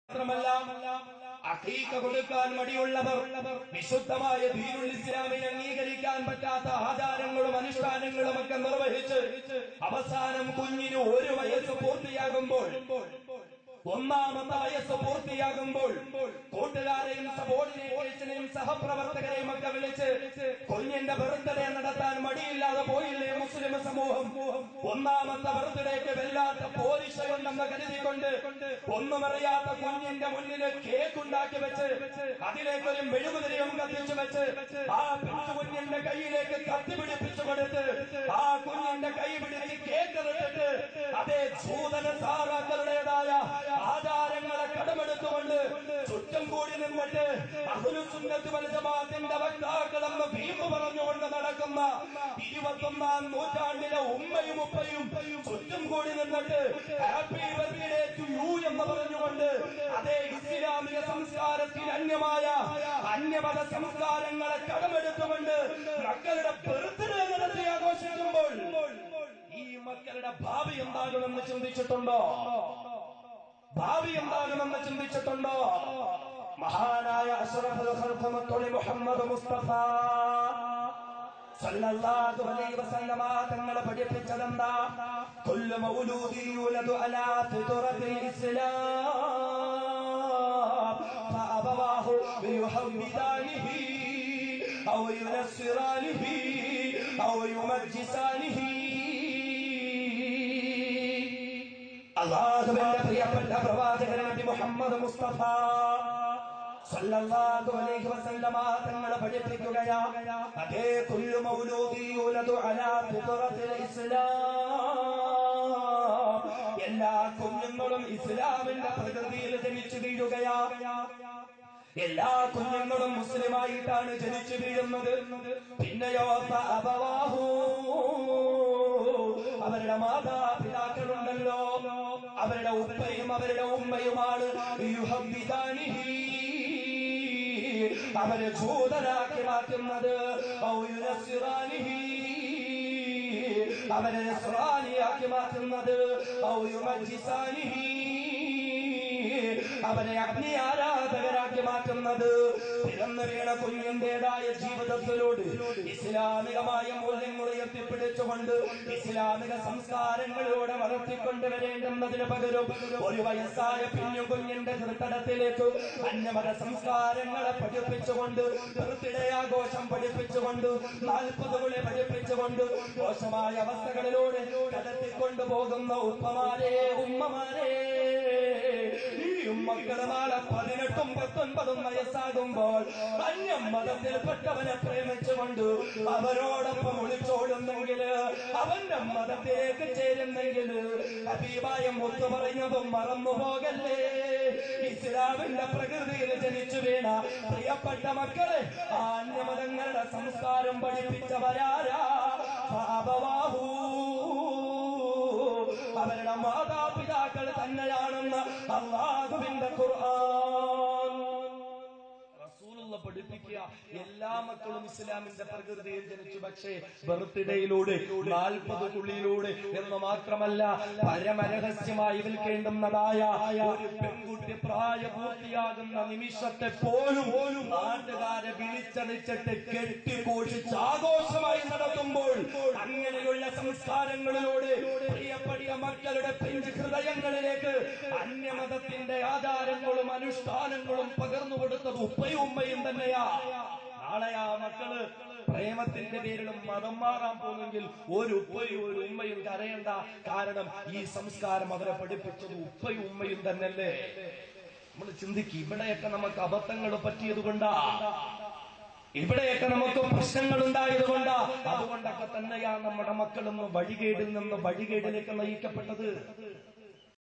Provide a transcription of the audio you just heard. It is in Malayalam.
മാത്രമല്ല അഖീക്ക കൊടുക്കാൻ മടിയുള്ളവർ വിശുദ്ധമായ ദീനുൽ ഇസ്ലാമിനെ അംഗീകരിക്കാൻ പറ്റാത്ത ആചാരങ്ങളും അനുഷ്ഠാനങ്ങളും ഒക്കെ നിർവഹിച്ച് അവസാനം കുഞ്ഞിന് ഒരു വയസ്സ് പൂർത്തിയാകുമ്പോൾ ഒന്നാമത്തെ വയസ്സ് പൂർത്തിയാകുമ്പോൾ കൂട്ടുകാരെയും സബോർഡിനേറ്റേഴ്സിനെയും സഹപ്രവർത്തകരെയും ഒക്കെ വിളിച്ച് കുഞ്ഞിന്റെ ബർത്ത്ഡേ നടത്താൻ മടിയില്ലാതെ പോയില്ലേ മുസ്ലിം സമൂഹം ഒന്നാമത്തെ ബർത്ത്ഡേക്ക് വല്ലാത്ത പോലീശയുണ്ടെന്ന് കരുതിക്കൊണ്ട് ഒന്നുമറിയാത്ത കുഞ്ഞിന്റെ മുന്നിൽ കേക്ക് ഉണ്ടാക്കി വെച്ച് അതിലേക്ക് ഒരു മെഴുകുതിരിയും കത്തിച്ചു വെച്ച് ആ പിഞ്ചു കുഞ്ഞിന്റെ കയ്യിലേക്ക് കത്തി പിടിപ്പിച്ചു കൊടുത്ത് ആ കുഞ്ഞിന്റെ കൈ പിടിച്ച് കേക്ക് ഇട്ടിട്ട് അതേ ജൂതന സാറാക്കളുടേതായ ആചാരങ്ങളെ കടമെടുത്തുകൊണ്ട് ചുറ്റും കൂടി നിന്നിട്ട് അഹുലുസുന്നത്ത് വലുജമാത്തിന്റെ വക്താക്കളെന്ന് ഭീമ പറഞ്ഞുകൊണ്ട് നടക്കുന്ന ഇരുപത്തൊന്നാം നൂറ്റാണ്ടിലെ ഉമ്മയും ഉപ്പയും ചുറ്റും കൂടി നിന്നിട്ട് ഹാപ്പി ബർത്ത്ഡേ ടു യു എന്ന് പറഞ്ഞുകൊണ്ട് അതേ ഇസ്ലാമിക സംസ്കാരത്തിന് അന്യമായ അന്യമത സംസ്കാരങ്ങളെ കടമെടുത്തുകൊണ്ട് മക്കളുടെ ബർത്ത്ഡേ നടത്തി ആഘോഷിക്കുമ്പോൾ ഈ മക്കളുടെ ഭാവി എന്താകുമെന്ന് ചിന്തിച്ചിട്ടുണ്ടോ ഭാവി എന്താകുമെന്ന് ചിന്തിച്ചിട്ടുണ്ടോ മഹാനായ അഷ്റഫുൽ ഖൽഖ് മുത്തുളി മുഹമ്മദ് മുസ്തഫ സല്ലല്ലാഹു അലൈഹി വസല്ലമ തങ്ങളെ പഠിപ്പിച്ചതെന്താ കുല്ലു മൗലൂദി യുലദു അലാ ഫിത്രത്തിൽ ഇസ്ലാം ഫഅബവാഹു യുഹവ്വിദാനിഹി ഔ യുനസ്സിറാനിഹി ഔ യുമജ്ജിസാനിഹി അള്ളാഹുവിന്റെ പ്രിയപ്പെട്ട പ്രവാചകൻ നബി മുഹമ്മദ് മുസ്തഫ സല്ലല്ലാഹു അലൈഹി വസല്ലമ തങ്ങളെ പഠിപ്പിക്കുകയാ അതേ കുല്ലു മൗലൂദി യുലദു അലാ ഫിത്രത്തിൽ ഇസ്ലാം എല്ലാ കുഞ്ഞുങ്ങളും ഇസ്ലാമിന്റെ പ്രകൃതിയിൽ ജനിച്ചു വീഴുകയാ എല്ലാ കുഞ്ഞുങ്ങളും മുസ്ലിമായിട്ടാണ് ജനിച്ചു വീഴുന്നത് പിന്നെയോ അബവാഹു അവരുടെ മാതാപിതാക്കളുണ്ടല്ലോ അവരുടെ ഉപ്പയും അവരുടെ ഉമ്മയുമാണ് യുഹബ്ബിദാനിഹി. അവരെ ജൂതരാക്കി മാറ്റുന്നത് ഔ യുനസ്സിറാനിഹി. അവരെ നസ്രാനിയാക്കി മാറ്റുന്നത് ഔ യുമജ്ജിസാനിഹി. അവരെ അഗ്നി ആരാധകരാക്കി മാറ്റുന്നത് പിറന്നു വീണ കുഞ്ഞിന്റേതായ ജീവിതത്തിലൂടെ ഇസ്ലാമികമായ മൂല്യങ്ങൾ ഉയർത്തിപ്പിടിച്ചുകൊണ്ട് ഇസ്ലാമിക സംസ്കാരങ്ങളിലൂടെ വളർത്തിക്കൊണ്ടുവരേണ്ടുന്നതിന് പകരം ഒരു വയസ്സായ പിഞ്ഞു കുഞ്ഞിന്റെ ഹൃദയത്തിലേക്ക് അന്യമത സംസ്കാരങ്ങളെ പഠിപ്പിച്ചുകൊണ്ട് ബർത്ത്ഡേ ആഘോഷം പഠിപ്പിച്ചുകൊണ്ട് നാൽപ്പത് കുളി പഠിപ്പിച്ചുകൊണ്ട് മോശമായ അവസ്ഥകളിലൂടെ കടത്തിക്കൊണ്ടു പോകുന്ന ഉപ്പമാരെ ഉമ്മമാരെ ഈ മക്കളെ നാളെ പതിനെട്ടും പത്തൊൻപതും വയസ്സാകുമ്പോൾ അന്യം മതത്തിൽപ്പെട്ടവനെ പ്രേമിച്ചുകൊണ്ട് അവരോടൊപ്പം ഒളിച്ചോടുന്നെങ്കിൽ അവന്റെ മതത്തിലേക്ക് ചേരുന്നെങ്കിൽ ഹബീബായ മുത്തു പറഞ്ഞതും മറന്നു പോകല്ലേ ഇസ്ലാമിന്റെ പ്രകൃതിയിൽ ജനിച്ചു വീണ പ്രിയപ്പെട്ട മക്കളെ ആ അന്യമതങ്ങളുടെ സംസ്കാരം പഠിപ്പിച്ചവരാരാ അബവാഹൂ അവരുടെ മാതാപിതാക്കൾ തന്നെയാണെന്ന് അള്ളാഹുവിന്റെ ഖുർആൻ റസൂലുള്ള പഠിപ്പിക്കുക എല്ലാ മക്കളും ഇസ്ലാമിന്റെ പ്രകൃതിയിൽ ജനിച്ചു പക്ഷേ ബർത്ത്ഡേയിലൂടെ നാൽപ്പത് കുള്ളിയിലൂടെ എന്ന് മാത്രമല്ല പരമരഹസ്യമായി വിൽക്കേണ്ടുന്നതായ ഒരു പെൺകുട്ടി പ്രായപൂർത്തിയാകുന്ന നിമിഷത്തെ പോലും പോലും നാട്ടുകാരെ വിളിച്ചണിച്ചിട്ട് കെട്ടിഘോഷിച്ച് ആഘോഷമായി നടത്തുമ്പോൾ അങ്ങനെയുള്ള സംസ്കാരങ്ങളിലൂടെ പ്രിയപ്പെട്ട മക്കളുടെ പിഞ്ച് ഹൃദയങ്ങളിലേക്ക് അന്യമതത്തിന്റെ ആചാരങ്ങളും അനുഷ്ഠാനങ്ങളും പകർന്നു കൊടുത്തത് ഉപ്പയും ഉമ്മയും തന്നെയാ നാളെ ആ മക്കള് പ്രേമത്തിന്റെ പേരിലും മതം മാറാൻ പോകുമെങ്കിൽ ഒരു ഉപ്പയും ഒരു ഉമ്മയും കരയണ്ട കാരണം ഈ സംസ്കാരം അവരെ പഠിപ്പിച്ചത് ഉപ്പയും ഉമ്മയും തന്നെയല്ലേ നമ്മൾ ചിന്തിക്കും ഇവിടെയൊക്കെ നമുക്ക് അബദ്ധങ്ങൾ പറ്റിയത് കൊണ്ടാ ഇവിടെയൊക്കെ നമുക്ക് പ്രശ്നങ്ങൾ ഉണ്ടായത് കൊണ്ടാ അതുകൊണ്ടൊക്കെ തന്നെയാ നമ്മുടെ മക്കളൊന്ന് വഴികേടിൽ നിന്ന് വഴികേടിലേക്ക് നയിക്കപ്പെട്ടത്